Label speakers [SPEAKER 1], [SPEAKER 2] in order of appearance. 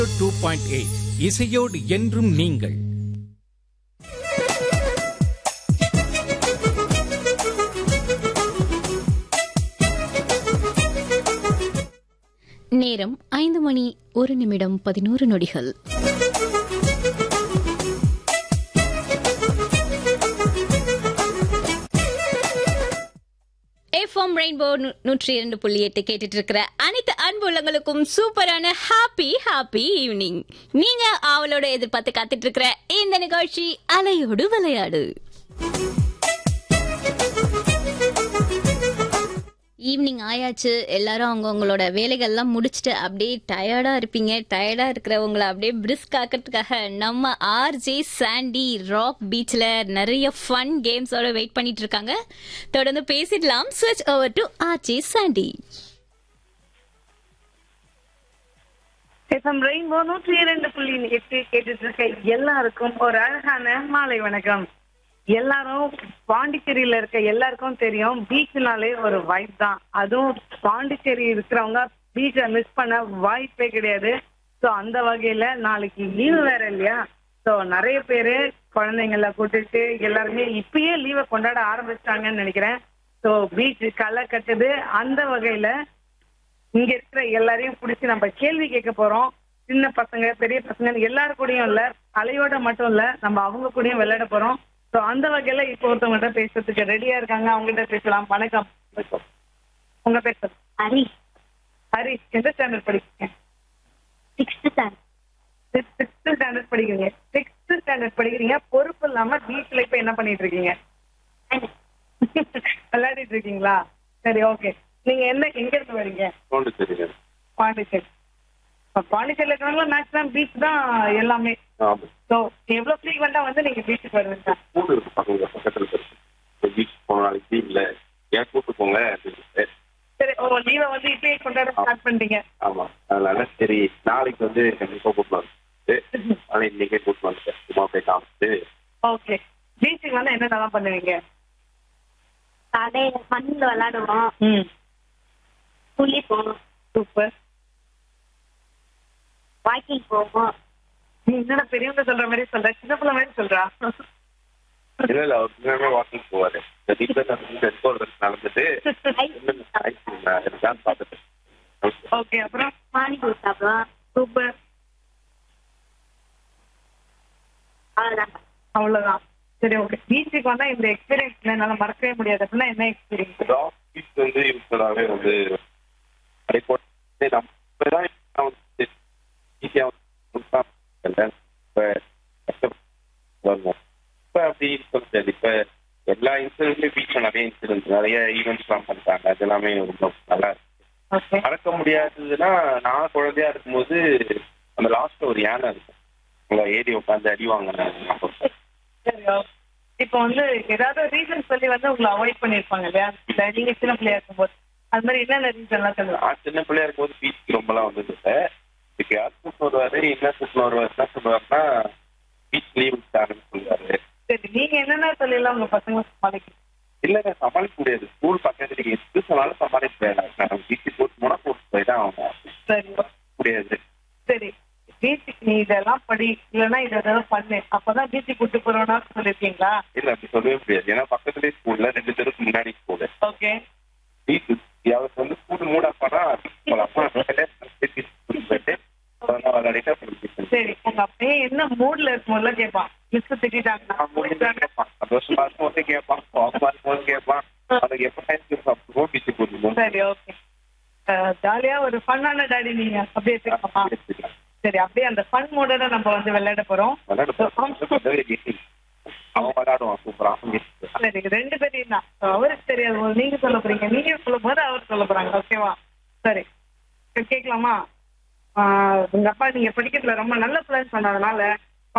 [SPEAKER 1] Two point eight இசையோடு என்றும் நீங்கள்
[SPEAKER 2] நேரம் ஐந்து மணி ஒரு நிமிடம் பதினோரு நொடிகள் எஃப்எம் ரெயின்போ நூ- நூற்றி இரண்டு புள்ளி எட்டு கேட்டுட்டு இருக்கிற அனைத்து அன்பு உள்ளங்களுக்கும் சூப்பரான ஹாப்பி ஹாப்பி ஈவினிங் நீங்க அவளோட எதிர்பார்த்து காத்துட்டு இருக்கிற இந்த நிகழ்ச்சி அலையோடு விளையாடு ஈவினிங் ஆயாச்சு எல்லாரும் அவங்கவுங்களோட வேலைகள்லாம் முடிச்சுட்டு அப்படியே டயர்டா இருப்பீங்க டயர்டா இருக்கிறவங்கள அப்படியே பிரிஸ்க் ஆக்கிறதுக்காக நம்ம ஆர்ஜே சாண்டி ராக் பீச்ல நிறைய ஃபன் கேம்ஸோட வெயிட் பண்ணிட்டு இருக்காங்க தொடர்ந்து பேசிடலாம் ஸ்விட்ச் over to RJ Sandy
[SPEAKER 3] FM rainbow நூற்றி இரண்டு புள்ளி எட்டு கேட்டுட்டு இருக்க எல்லாருக்கும் ஒரு அழகான மாலை வணக்கம் எல்லாரும் பாண்டிச்சேரியில இருக்க எல்லாருக்கும் தெரியும் பீச்னாலே ஒரு வைப் தான் அதுவும் பாண்டிச்சேரி இருக்கிறவங்க பீச்சை மிஸ் பண்ண வாய்ப்பே கிடையாது ஸோ அந்த வகையில நாளைக்கு லீவு வேற இல்லையா ஸோ நிறைய பேரு குழந்தைங்கள கூட்டிட்டு எல்லாருமே இப்பயே லீவை கொண்டாட ஆரம்பிச்சிட்டாங்கன்னு நினைக்கிறேன் ஸோ பீச் களை கட்டுது அந்த வகையில இங்க இருக்கிற எல்லாரையும் பிடிச்சி நம்ம கேள்வி கேட்க போறோம் சின்ன பசங்க பெரிய பசங்க எல்லாரு கூடயும் இல்ல அலையோட மட்டும் இல்ல நம்ம அவங்க கூடயும் விளையாட போறோம் ஸோ அந்த வகையில இப்போ ஒருத்தவங்ககிட்ட பேசுறதுக்கு ரெடியா இருக்காங்க அவங்ககிட்ட பேசலாம் வணக்கம் உங்க பேர் சொல்லுங்க.
[SPEAKER 4] ஹரி
[SPEAKER 3] ஹரி எந்த ஸ்டாண்டர்ட் படிக்கிறீங்க
[SPEAKER 4] சிக்ஸ்த் ஸ்டாண்டர்ட்
[SPEAKER 3] சிக்ஸ்த் ஸ்டாண்டர்ட் படிக்கிறீங்க சிக்ஸ்த் ஸ்டாண்டர்ட் படிக்கிறீங்க பொறுப்பு இல்லாம பீச்ல இப்ப என்ன பண்ணிட்டு இருக்கீங்க விளையாடிட்டு இருக்கீங்களா சரி ஓகே நீங்க என்ன எங்க இருந்து வரீங்க
[SPEAKER 5] பாண்டிச்சேரிங்க
[SPEAKER 3] பாண்டிச்சேரி இப்ப பாண்டிச்சேரியில இருக்கிறவங்க மேக்ஸிமம் பீச் தான் எல்லாமே
[SPEAKER 5] ஆமா
[SPEAKER 3] ஸோ எவ்வளவு ஃப்ரீக்வெண்டா வந்து நீங்க பீச்சுக்கு வருவீங்க
[SPEAKER 5] ஸ்கூல் இருக்கு பக்கத்துல பக்கத்துல இருக்கு பீச் போன நாளைக்கு இல்ல ஏன் கூட்டு போங்க அப்படின்னு
[SPEAKER 3] சரி ஓ லீவை வந்து இப்பயே கொண்டாட ஸ்டார்ட் பண்ணிட்டீங்க
[SPEAKER 5] ஆமா அதனால சரி நாளைக்கு வந்து கண்டிப்பா கூட்டு வந்து ஆனா இன்னைக்கே கூட்டு வந்துட்டேன் சும்மா போய் காமிச்சு
[SPEAKER 3] ஓகே பீச்சுக்கு வந்து என்னென்னலாம் பண்ணுவீங்க
[SPEAKER 4] கடையில மண்ணில் விளையாடுவோம்
[SPEAKER 3] ம்
[SPEAKER 4] புள்ளி போவோம்
[SPEAKER 3] சூப்பர்
[SPEAKER 4] வாக்கிங் போவோம்
[SPEAKER 3] நீ என்னடா பெரியவங்க சொல்ற மாதிரி சொல்ற சின்ன பிள்ளை மாதிரி சொல்றா
[SPEAKER 5] இல்ல இல்ல அவர் பின்னாடி வாக்கிங் போவாரு இந்த வீட்டுல எடுத்து நடந்துட்டு இருக்கான்னு பார்த்துட்டு
[SPEAKER 3] ஓகே அப்புறம்
[SPEAKER 4] பானிபூரி சாப்பிடுவோம்
[SPEAKER 3] சூப்பர்
[SPEAKER 4] அவ்வளோதான்
[SPEAKER 3] அவ்வளவுதான் சரி ஓகே பீச்சுக்கு வந்தா இந்த எக்ஸ்பீரியன்ஸ் என்னால மறக்கவே முடியாது அப்படின்னா என்ன எக்ஸ்பீரியன்ஸ்
[SPEAKER 5] பீச் வந்து யூஸ்ஃபுல்லாவே வந்து அதை போட்டு நம்ம தான் வந்து ஈஸியா வந்து இப்ப கஷ்டப்பட்டு வரணும் இப்ப அப்படி சொல்ல முடியாது இப்ப எல்லா இன்சிடென்ட்லயும் பீச்ல நிறைய இன்சிடென்ட் நிறைய ஈவெண்ட்ஸ் எல்லாம் பண்றாங்க அது எல்லாமே ரொம்ப நல்லா இருக்கு
[SPEAKER 3] ஓகே
[SPEAKER 5] மறக்க முடியாததுன்னா நான் குழந்தையா இருக்கும்போது அந்த லாஸ்ட்ல ஒரு யானை இருக்கும் உங்க ஏறி உட்காந்து அடி வாங்கினேன்
[SPEAKER 3] சரி okay. இப்போ வந்து ஏதாவது ரீசன் சொல்லி வந்து உங்களை அவாய்ட் பண்ணிருப்பாங்க இல்லையா இல்ல நீங்க சின்ன பிள்ளையா இருக்கும்போது அது மாதிரி என்னென்ன ரீசன்லாம் சொல்லுவாங்க
[SPEAKER 5] நான் சின்ன பிள்ளையா இருக்கும்போது பீச்சுக்கு ரொம்பலாம் வந்தது இல்லை இதுக்கு யார் கூப்பிட்டு வருவாரு என்ன கூப்பிட்டு வருவாரு என்ன சொல்லுவாருன்னா பீச் லீவ் விட்டாருன்னு சொல்லுவாரு
[SPEAKER 3] சரி நீங்க என்னென்ன சொல்லலாம் உங்க பசங்க சமாளிக்க
[SPEAKER 5] இல்லைங்க சமாளிக்க முடியாது ஸ்கூல் பக்கத்துல எது சொன்னாலும் சமாளிக்க முடியாது நான் பீச்சுக்கு கூட்டு போனா கூட்டு போய் தான் ஆகணும்
[SPEAKER 3] சரி
[SPEAKER 5] முடியாது
[SPEAKER 3] சரி பீச்சுக்கு நீ இதெல்லாம் படி இல்லைன்னா இதை இதெல்லாம் பண்ணு அப்பதான் பீச்சுக்கு கூட்டு போறோம்னா சொல்லிருக்கீங்களா
[SPEAKER 5] இல்ல அப்படி சொல்லவே முடியாது ஏன்னா பக்கத்துலயே ஸ்கூல்ல ரெண்டு தெருக்கு முன்னாடி ஸ்கூலு
[SPEAKER 3] ஓகே
[SPEAKER 5] பீச் அவருக்கு வந்து ஸ்கூல் மூட அப்பனா அப்பா போயிட்டு அப்புறம் விளையாடிட்டு அப்புறம் beach க்கு
[SPEAKER 3] சரி உங்க அப்பயே என்ன மூட்ல இருக்கும்போதுல கேட்பான் மிஸ் திட்டாங்கன்னா
[SPEAKER 5] நான் முடிஞ்சா கேட்பான் சந்தோஷமா இருக்கும்போது கேட்பான் கோபமா இருக்கும்போது கேட்பான் அதுக்கு எப்ப டைம் சாப்பிடுவோம் பீச்சுக்கு கூட்டு போவோம்
[SPEAKER 3] சரி ஓகே ஜாலியா ஒரு ஃபன்னான டாடி நீங்க அப்படியே இருக்கணுமா சரி அப்படியே அந்த ஃபன் மோடோட நம்ம வந்து விளையாட போறோம்
[SPEAKER 5] அவன் விளையாடுவான் சூப்பரா
[SPEAKER 3] சரி ரெண்டு பேரையும் தான் அவருக்கு தெரியாது போது நீங்க சொல்ல போறீங்க நீங்க சொல்லும் போது அவர் சொல்ல போறாங்க ஓகேவா சரி சரி, கேட்கலாமா ஆஹ் உங்க அப்பா நீங்க படிக்கிறதுல ரொம்ப நல்ல பிளான் சொன்னதுனால